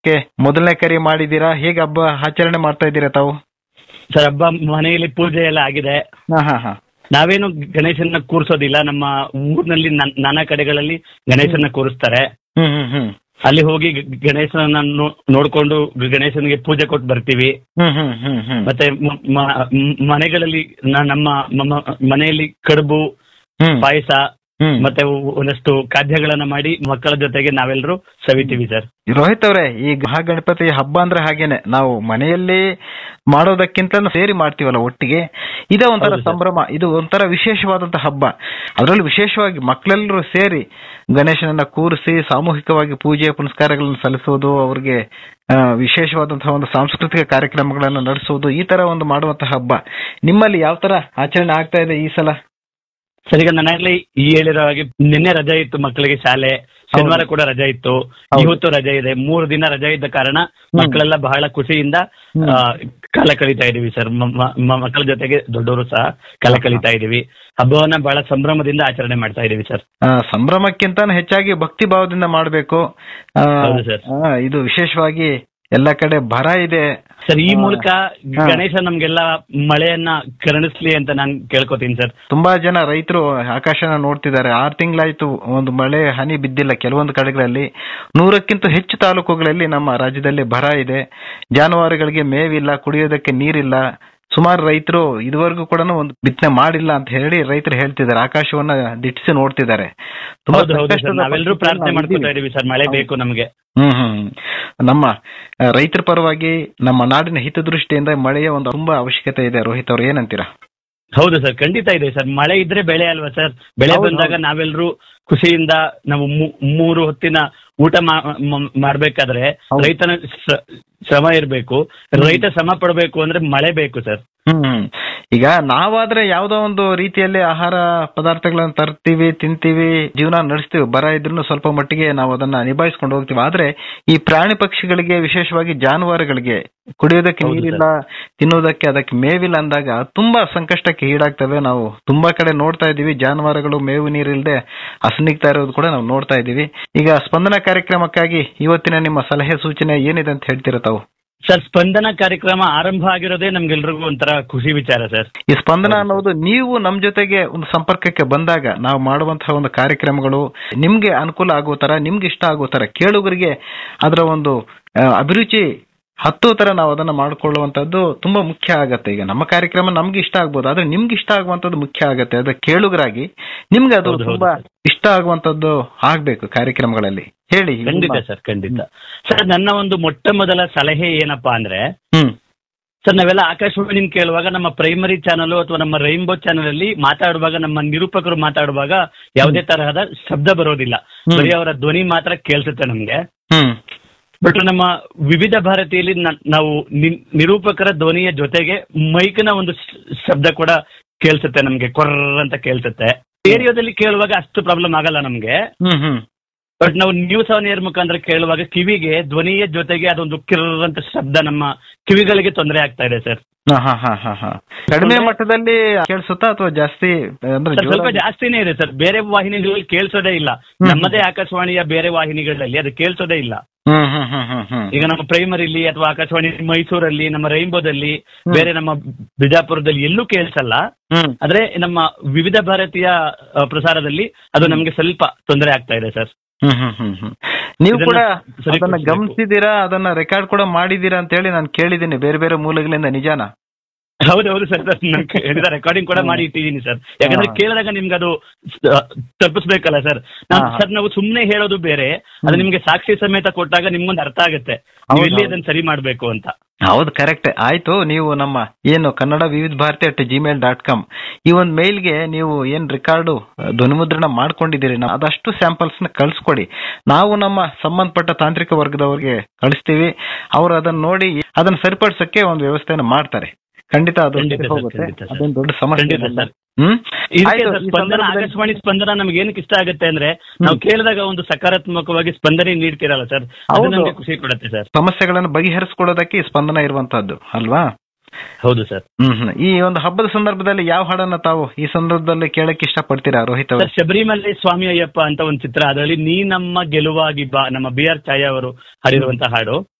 ಹಬ್ಬಕ್ಕೆ ಮೊದಲನೇ ಕರೆ ಮಾಡಿದ್ದೀರಾ ಹೇಗೆ ಹಬ್ಬ ಆಚರಣೆ ಮಾಡ್ತಾ ಇದ್ದೀರಾ ತಾವು ಸರ್ ಹಬ್ಬ ಮನೆಯಲ್ಲಿ ಪೂಜೆ ಎಲ್ಲ ಆಗಿದೆ ಹಾ ಹಾ ಹಾ ನಾವೇನು ಗಣೇಶನ ಕೂರಿಸೋದಿಲ್ಲ ನಮ್ಮ ಊರಿನಲ್ಲಿ ನನ್- ನಾನಾ ಕಡೆಗಳಲ್ಲಿ ಗಣೇಶನ ಕೂರಿಸ್ತಾರೆ ಹ್ಮ್ ಹ್ಮ್ ಹ್ಮ್ ಅಲ್ಲಿ ಹೋಗಿ ಗ- ಗಣೇಶನ ನೋ- ನೋಡ್ಕೊಂಡು ಗಣೇಶನಿಗೆ ಪೂಜೆ ಕೊಟ್ಟು ಬರ್ತೀವಿ ಹ್ಮ್ ಹ್ಮ್ ಹ್ಮ್ ಹ್ಮ್ ಮತ್ತೆ ಮ- ಮ- ಮ್- ಮನೆಗಳಲ್ಲಿ ನ- ನಮ್ಮ ನಮ್ಮ ಮನೆಯಲ್ಲಿ ಕಡುಬು ಹ್ಮ್ ಪಾಯಸ ಹ್ಮ್ ಮತ್ತೆ ಒ- ಒಂದಷ್ಟು ಖಾದ್ಯಗಳನ್ನ ಮಾಡಿ ಮಕ್ಕಳ ಜೊತೆಗೆ ನಾವೆಲ್ಲರೂ ಸವಿತೀವಿ ಸರ್ ರೋಹಿತ್ ಅವರೇ ಈ ಮಹಾಗಣಪತಿ ಹಬ್ಬ ಅಂದ್ರೆ ಹಾಗೇನೆ ನಾವು ಮನೆಯಲ್ಲಿ ಮಾಡೋದಕ್ಕಿಂತ ಸೇರಿ ಮಾಡ್ತೀವಲ್ಲ ಒಟ್ಟಿಗೆ ಇದೇ ಒಂಥರ ಹೌದು ಸರ್. ಸಂಭ್ರಮ ಇದು ಒಂಥರ ವಿಶೇಷವಾದಂತಹ ಹಬ್ಬ ಅದರಲ್ಲಿ ವಿಶೇಷವಾಗಿ ಮಕ್ಕಳೆಲ್ಲರೂ ಸೇರಿ ಗಣೇಶನನ್ನ ಕೂರಿಸಿ ಸಾಮೂಹಿಕವಾಗಿ ಪೂಜೆ ಪುನಸ್ಕಾರಗಳನ್ನು ಸಲ್ಲಿಸೋದು ಅವ್ರಿಗೆ ಆ, ವಿಶೇಷವಾದಂತಹ ಒಂದು ಸಾಂಸ್ಕೃತಿಕ ಕಾರ್ಯಕ್ರಮಗಳನ್ನು ನಡೆಸೋದು ಈ ತರ ಒಂದು ಮಾಡುವಂತಹ ಹಬ್ಬ ನಿಮ್ಮಲ್ಲಿ ಯಾವ ತರ ಆಚರಣೆ ಆಗ್ತಾ ಇದೆ ಈ ಸಲ ಸರ್ ಈಗ ನನ್ನಲ್ಲಿ ಈ ಹೇಳಿರೋ ಹಾಗೆ ನಿನ್ನೆ ರಜೆ ಇತ್ತು ಮಕ್ಕಳಿಗೆ ಶಾಲೆ ಶನಿವಾರ ಕೂಡ ರಜೆ ಇತ್ತು ಹೌದು. ಇವತ್ತು ರಜೆ ಇದೆ ಮೂರು ದಿನ ರಜೆ ಇದ್ದ ಕಾರಣ ಮಕ್ಕಳೆಲ್ಲ ಬಹಳ ಖುಷಿಯಿಂದ ಹ್ಮ್. ಆ, ಕಾಲ ಕಳೀತಾ ಇದೀವಿ ಸರ್ ಮ- ಮ- ಮ- ಮಕ್ಕಳ ಜೊತೆಗೆ ದೊಡ್ಡವರು ಸಹ ಕಾಲ ಕಳೀತಾ ಇದೀವಿ ಹಬ್ಬವನ್ನ ಬಹಳ ಸಂಭ್ರಮದಿಂದ ಆಚರಣೆ ಮಾಡ್ತಾ ಇದೀವಿ ಸರ್ ಆ, ಸಂಭ್ರಮಕ್ಕಿಂತ ಹೆಚ್ಚಾಗಿ ಭಕ್ತಿ ಭಾವದಿಂದ ಮಾಡಬೇಕು ಹೌದು ಸರ್. ಇದು ವಿಶೇಷವಾಗಿ ಎಲ್ಲ ಕಡೆ ಬರ ಇದೆ ಸರ್ ಈ ಆ, ಮೂಲಕ ಹಾ. ಗಣೇಶ ನಮ್ಗೆಲ್ಲ ಮಳೆಯನ್ನ ಕರುಣಿಸ್ಲಿ ಅಂತ ನಾನು ಕೇಳ್ಕೊತೀನಿ ಸರ್ ತುಂಬಾ ಜನ ರೈತರು ಆಕಾಶನ ನೋಡ್ತಿದ್ದಾರೆ ಆರು ತಿಂಗಳಾಯ್ತು ಒಂದು ಮಳೆ ಹನಿ ಬಿದ್ದಿಲ್ಲ ಕೆಲವೊಂದು ಕಡೆಗಳಲ್ಲಿ ನೂರಕ್ಕಿಂತ ಹೆಚ್ಚು ತಾಲೂಕುಗಳಲ್ಲಿ ನಮ್ಮ ರಾಜ್ಯದಲ್ಲಿ ಬರ ಇದೆ ಜಾನುವಾರುಗಳಿಗೆ ಮೇವಿಲ್ಲ ಕುಡಿಯೋದಕ್ಕೆ ನೀರಿಲ್ಲ ಸುಮಾರು ರೈತರು ಇದುವರೆಗೂ ಕೂಡ ಒಂದು ಬಿತ್ತನೆ ಮಾಡಿಲ್ಲ ಅಂತ ಹೇಳಿ ರೈತರು ಹೇಳ್ತಿದ್ದಾರೆ ಆಕಾಶವನ್ನ ದಿಟ್ಟಿಸಿ ನೋಡ್ತಿದ್ದಾರೆ ತುಂಬಾ ಹೌದು ಹೌದು ಸರ್ ಸಂಕಷ್ಟದ ನಾವೆಲ್ಲರೂ ಪರಿಸ್ಥಿತಿಯಲ್ಲಿ ಪ್ರಾರ್ಥನೆ ನಾವು ಮಾಡ್ಕೊತಾ ಇದ್ದೀವಿ. ಇದೀವಿ ಸರ್ ಮಳೆ ಹೌದು. ಬೇಕು ನಮಗೆ ಹ್ಮ್ ಹ್ಮ್ ನಮ್ಮ ಆ, ರೈತರ ಪರವಾಗಿ ನಮ್ಮ ನಾಡಿನ ಹಿತದೃಷ್ಟಿಯಿಂದ ಮಳೆಯ ಒಂದು ತುಂಬಾ ಅವಶ್ಯಕತೆ ಇದೆ ರೋಹಿತ್ ಅವ್ರು ಏನಂತೀರಾ ಹೌದು ಸರ್ ಖಂಡಿತ ಇದೆ ಸರ್ ಮಳೆ ಇದ್ರೆ ಬೆಳೆ ಅಲ್ವಾ ಸರ್ ಬೆಳೆ ಹೌದು, ಬಂದಾಗ ಹೌದು. ನಾವೆಲ್ಲರೂ ಖುಷಿಯಿಂದ ನಾವು ಮೂ- ಮೂರು ಹೊತ್ತಿನ ಊಟ ಮಾ- ಮ- ಮಾಡ್ಬೇಕಾದ್ರೆ ಹೌದು. ರೈತನ ಶ್ರ- ಶ್ರಮ ಇರಬೇಕು ರೈತ ಶ್ರಮ ಪಡಬೇಕು ಅಂದ್ರೆ ಮಳೆ ಬೇಕು ಸರ್ ಹ್ಮ್ ಈಗ ನಾವಾದ್ರೆ ಯಾವ್ದೋ ಒಂದು ರೀತಿಯಲ್ಲಿ ಆಹಾರ ಪದಾರ್ಥಗಳನ್ನ ತರ್ತೀವಿ ತಿಂತೀವಿ ಜೀವನ ನಡೆಸ್ತೀವಿ ಬರ ಇದ್ರೂ ಸ್ವಲ್ಪ ಮಟ್ಟಿಗೆ ನಾವು ಅದನ್ನ ನಿಭಾಯಿಸ್ಕೊಂಡು ಹೋಗ್ತೀವಿ ಆದ್ರೆ ಈ ಪ್ರಾಣಿ ಪಕ್ಷಿಗಳಿಗೆ ವಿಶೇಷವಾಗಿ ಜಾನುವಾರುಗಳಿಗೆ ಕುಡಿಯೋದಕ್ಕೆ ಹೌದು ನೀರಿಲ್ಲ ತಿನ್ನೋದಕ್ಕೆ ಅದಕ್ಕೆ ಮೇವಿಲ್ಲ ಅಂದಾಗ ತುಂಬಾ ಸಂಕಷ್ಟಕ್ಕೆ ಈಡಾಗ್ತವೆ ನಾವು ತುಂಬಾ ಕಡೆ ನೋಡ್ತಾ ಇದೀವಿ ಜಾನುವಾರುಗಳು ಮೇವು ನೀರಿಲ್ಲದೆ ಹಸನಿಗ್ತಾ ಇರೋದು ಕೂಡ ನಾವು ನೋಡ್ತಾ ಇದೀವಿ ಈಗ ಸ್ಪಂದನ ಕಾರ್ಯಕ್ರಮಕ್ಕಾಗಿ ಇವತ್ತಿನ ನಿಮ್ಮ ಸಲಹೆ ಸೂಚನೆ ಏನಿದೆ ಅಂತ ಹೇಳ್ತೀರಾ ತಾವು ಸರ್ ಸ್ಪಂದನ ಕಾರ್ಯಕ್ರಮ ಆರಂಭ ಆಗಿರೋದೇ ನಮ್ಗೆಲ್ರಿಗೂ ಒಂಥರ ಖುಷಿ ವಿಚಾರ ಸರ್ ಈ ಸ್ಪಂದನ ಹೌದು. ಅನ್ನೋದು ನೀವು ನಮ್ ಜೊತೆಗೆ ಒಂದು ಸಂಪರ್ಕಕ್ಕೆ ಬಂದಾಗ ನಾವು ಮಾಡುವಂತಹ ಒಂದು ಕಾರ್ಯಕ್ರಮಗಳು ನಿಮ್ಗೆ ಅನುಕೂಲ ಆಗೋ ತರ ನಿಮ್ಗೆ ಇಷ್ಟ ಆಗೋ ತರ ಕೇಳುಗರಿಗೆ ಅದರ ಒಂದು ಆ, ಅಭಿರುಚಿ ಹತ್ತೋ ತರ ನಾವು ಅದನ್ನ ಮಾಡ್ಕೊಳ್ಳುವಂತದ್ದು ತುಂಬಾ ಮುಖ್ಯ ಆಗತ್ತೆ ಈಗ ನಮ್ಮ ಕಾರ್ಯಕ್ರಮ ನಮ್ಗೆ ಇಷ್ಟ ಆಗ್ಬೋದು ಆದ್ರೆ ನಿಮ್ಗೆ ಇಷ್ಟ ಆಗುವಂತದ್ದು ಮುಖ್ಯ ಆಗತ್ತೆ ಅದ ಕೇಳುಗರಾಗಿ ನಿಮ್ಗೆ ಅದು ಹೌದು, ಹೌದು, ತುಂಬಾ ಸರ್. ಇಷ್ಟ ಆಗುವಂತದ್ದು ಆಗ್ಬೇಕು ಕಾರ್ಯಕ್ರಮಗಳಲ್ಲಿ ಹೇಳಿ ಖಂಡಿತ ನಿಮ್ಮ- ಸರ್ ಖಂಡಿತ ಸರ್ ನನ್ನ ಒಂದು ಮೊಟ್ಟ ಮೊದಲ ಸಲಹೆ ಏನಪ್ಪಾ ಅಂದ್ರೆ ಹ್ಮ್ ಸರ್ ನಾವೆಲ್ಲ ಆಕಾಶವಾಣಿ ಕೇಳುವಾಗ ನಮ್ಮ ಪ್ರೈಮರಿ ಚಾನಲ್ ಅಥವಾ ನಮ್ಮ ರೈನ್ಬೋ ಚಾನಲ್ ಅಲ್ಲಿ ಮಾತಾಡುವಾಗ ನಮ್ಮ ನಿರೂಪಕರು ಮಾತಾಡುವಾಗ ಯಾವುದೇ ತರಹದ ಶಬ್ದ ಬರೋದಿಲ್ಲ ಹ್ಮ್. ಬರೀ ಅವರ ಧ್ವನಿ ಮಾತ್ರ ಕೇಳಿಸುತ್ತೆ ನಮ್ಗೆ ಹ್ಮ್ ಬಟ್ ನಮ್ಮ ವಿವಿಧ ಭಾರತಿಯಲ್ಲಿ ನ- ನಾವು ನಿ- ನಿರೂಪಕರ ಧ್ವನಿಯ ಜೊತೆಗೆ ಮೈಕ್ನ ಒಂದು ಶ- ಶಬ್ದ ಕೂಡ ಕೇಳಿಸುತ್ತೆ ನಮ್ಗೆ ಕೊರ್ರ ಅಂತ ಕೇಳಿಸುತ್ತೆ ರೇಡಿಯೋದಲ್ಲಿ ಕೇಳುವಾಗ ಅಷ್ಟು ಪ್ರಾಬ್ಲಮ್ ಆಗಲ್ಲ ನಮ್ಗೆ ಹ್ಮ್ ಹ್ಮ್ ಬಟ್ ನಾವು ನ್ಯೂಸ್ ಆನ್ ಏರ್ ಮುಖಾಂತರ ಕೇಳುವಾಗ ಕಿವಿಗೆ ಧ್ವನಿಯ ಜೊತೆಗೆ ಅದೊಂದು ಕಿರ್ರ್ ಅಂತ ಶಬ್ದ ನಮ್ಮ ಕಿವಿಗಳಿಗೆ ತೊಂದರೆ ಆಗ್ತಾ ಇದೆ ಸರ್ ಹಾ ಹಾ ಹಾ ಹಾ ಹಾ ಕಡಿಮೆ ಅಂದ್ರೆ- ಮಟ್ಟದಲ್ಲಿ ಕೇಳಿಸುತ್ತಾ ಅಥವಾ ಜಾಸ್ತಿ ಅಂದ್ರೆ ಸರ್, ಸ್ವಲ್ಪ ಜೋರಾಗಿ- ಜಾಸ್ತಿನೇ ಇದೆ ಸರ್ ಬೇರೆ ವಾಹಿನಿಗಳಲ್ಲಿ ಕೇಳಿಸೋದೇ ಇಲ್ಲ ಹ್ಮ್. ನಮ್ಮದೇ ಆಕಾಶವಾಣಿಯ ಬೇರೆ ವಾಹಿನಿಗಳಲ್ಲಿ ಅದು ಕೇಳಿಸೋದೇ ಇಲ್ಲ ಹ್ಮ್ ಹ್ಮ್ ಹ್ಮ್ ಹ್ಮ್ ಹ್ಮ್ ಈಗ ನಮ್ಮ ಪ್ರೈಮರಿಲಿ ಅಥವಾ ಆಕಾಶವಾಣಿ ಮೈಸೂರಲ್ಲಿ ನಮ್ಮ ರೈನ್ಬೋದಲ್ಲಿ ಹ್ಮ್. ಬೇರೆ ನಮ್ಮ ಬಿಜಾಪುರದಲ್ಲಿ ಎಲ್ಲೂ ಕೇಳಿಸಲ್ಲ ಹ್ಮ್ ಆದ್ರೆ ನಮ್ಮ ವಿವಿಧ ಭಾರತೀಯ ಆ, ಪ್ರಸಾರದಲ್ಲಿ ಅದು ನಮ್ಗೆ ಸ್ವಲ್ಪ ತೊಂದರೆ ಆಗ್ತಾ ಇದೆ ಸರ್ ಹ್ಮ್ ಹ್ಮ್ ಹ್ಮ್ ಹ್ಮ್ ನೀವು ಇದನ್ನ ಕೂಡ ಅದನ್ನ ಸರಿಪಡಿಸ್ಬೇಕು. ಗಮನಿಸಿದೀರಾ ಅದನ್ನ ರೆಕಾರ್ಡ್ ಕೂಡ ಮಾಡಿದೀರಾ ಅಂತ ಹೇಳಿ ನಾನು ಕೇಳಿದ್ದೀನಿ ಬೇರೆ ಬೇರೆ ಮೂಲಗಳಿಂದ ನಿಜಾನ ಹೌದು ಹೌದು ಸರ್ ರೆಕಾರ್ಡಿಂಗ್ ಕೂಡ ಮಾಡಿ ಇಟ್ಟಿದ್ದೀನಿ ಸರ್ ಯಾಕಂದ್ರೆ ಹಾ. ಕೇಳಿದಾಗ ನಿಮ್ಗೆ ಅದು ಸ- ತಲುಪಿಸ್ಬೇಕಲ್ಲ ಸರ್ ನಾನ್- ಹಾ, ಹಾ. ಸರ್ ನಾವು ಸುಮ್ನೆ ಹೇಳೋದು ಬೇರೆ ಅದು ನಿಮ್ಗೆ ಸಾಕ್ಷಿ ಸಮೇತ ಕೊಟ್ಟಾಗ ನಿಮ್ಗೊಂದು ಅರ್ಥ ಆಗುತ್ತೆ ನೀವು ಹೌದು, ಎಲ್ಲಿ ಹೌದು. ಅದನ್ನ ಸರಿ ಮಾಡ್ಬೇಕು ಅಂತ ಹೌದು ಕರೆಕ್ಟ್ ಆಯ್ತು ನೀವು ನಮ್ಮ ಏನು Kannada Vividh Bharati at Gmail dot com ಈ ಒಂದು ಮೇಲ್ಗೆ ನೀವು ಏನ್ ರೆಕಾರ್ಡು ಧ್ವನಿಮುದ್ರಣ ಮಾಡ್ಕೊಂಡಿದ್ದೀರಿ ನಾವು ಅದಷ್ಟು ಸ್ಯಾಂಪಲ್ಸ್ ನ ಕಳ್ಸ್ಕೊಡಿ ನಾವು ನಮ್ಮ ಸಂಬಂಧಪಟ್ಟ ತಾಂತ್ರಿಕ ವರ್ಗದವರಿಗೆ ಕಳಿಸ್ತೀವಿ ಅವರು ಅದನ್ನ ನೋಡಿ ಅದನ್ನ ಸರಿಪಡಿಸಕ್ಕೆ ಒಂದು ವ್ಯವಸ್ಥೆನ ಮಾಡ್ತಾರೆ ಖಂಡಿತ ಅದು ಖಂಡಿತ ಸರಿ ಸರ್, ಹೋಗುತ್ತೆ ಖಂಡಿತ ಸರ್. ಅದೇನು ದೊಡ್ಡ ಸಮಸ್ಯೆ ಖಂಡಿತ ಇಲ್ಲ. ಸರ್. ಹ್ಮ್ ಇದಕ್ಕೆ ಆಯ್ತು, ಸರ್ ಈ ಸ್ಪಂದನ ಸಂದರ್ಭದಲ್ಲಿ- ಆಕಾಶವಾಣಿ ಸ್ಪಂದನ ನಮ್ಗೆ ಏನಕ್ಕೆ ಇಷ್ಟ ಆಗುತ್ತೆ ಅಂದ್ರೆ ನಾವು ಕೇಳಿದಾಗ ಒಂದು ಸಕಾರಾತ್ಮಕವಾಗಿ ಸ್ಪಂದನೆ ನೀಡ್ತಿರಲ್ಲ ಸರ್ ಅದು ಹೌದು. ನಮ್ಗೆ ಖುಷಿ ಕೊಡುತ್ತೆ ಸರ್ ಸಮಸ್ಯೆಗಳನ್ನು ಬಗೆಹರಿಸ್ಕೊಳ್ಳೋದಕ್ಕೆ ಈ ಸ್ಪಂದನ ಇರುವಂತಹದ್ದು ಅಲ್ವಾ ಹೌದು ಸರ್ ಹ್ಮ್ ಹ್ಮ್. ಈ ಒಂದು ಹಬ್ಬದ ಸಂದರ್ಭದಲ್ಲಿ ಯಾವ ಹಾಡನ್ನ ತಾವು ಈ ಸಂದರ್ಭದಲ್ಲಿ ಕೇಳಕ್ ಇಷ್ಟ ಪಡ್ತೀರಾ ರೋಹಿತ್ ಅವರು ಸರ್ ಶಬರಿಮಲೆ ಸ್ವಾಮಿ ಅಯ್ಯಪ್ಪ ಅಂತ ಒಂದು ಚಿತ್ರ ಅದರಲ್ಲಿ ನೀ ನಮ್ಮ ಗೆಲುವಾಗಿ ಬಾ ನಮ್ಮ ಬಿ ಆರ್ ಛಾಯಾ ಅವರು ಹಾಡಿರುವಂತಹ ಹಾಡು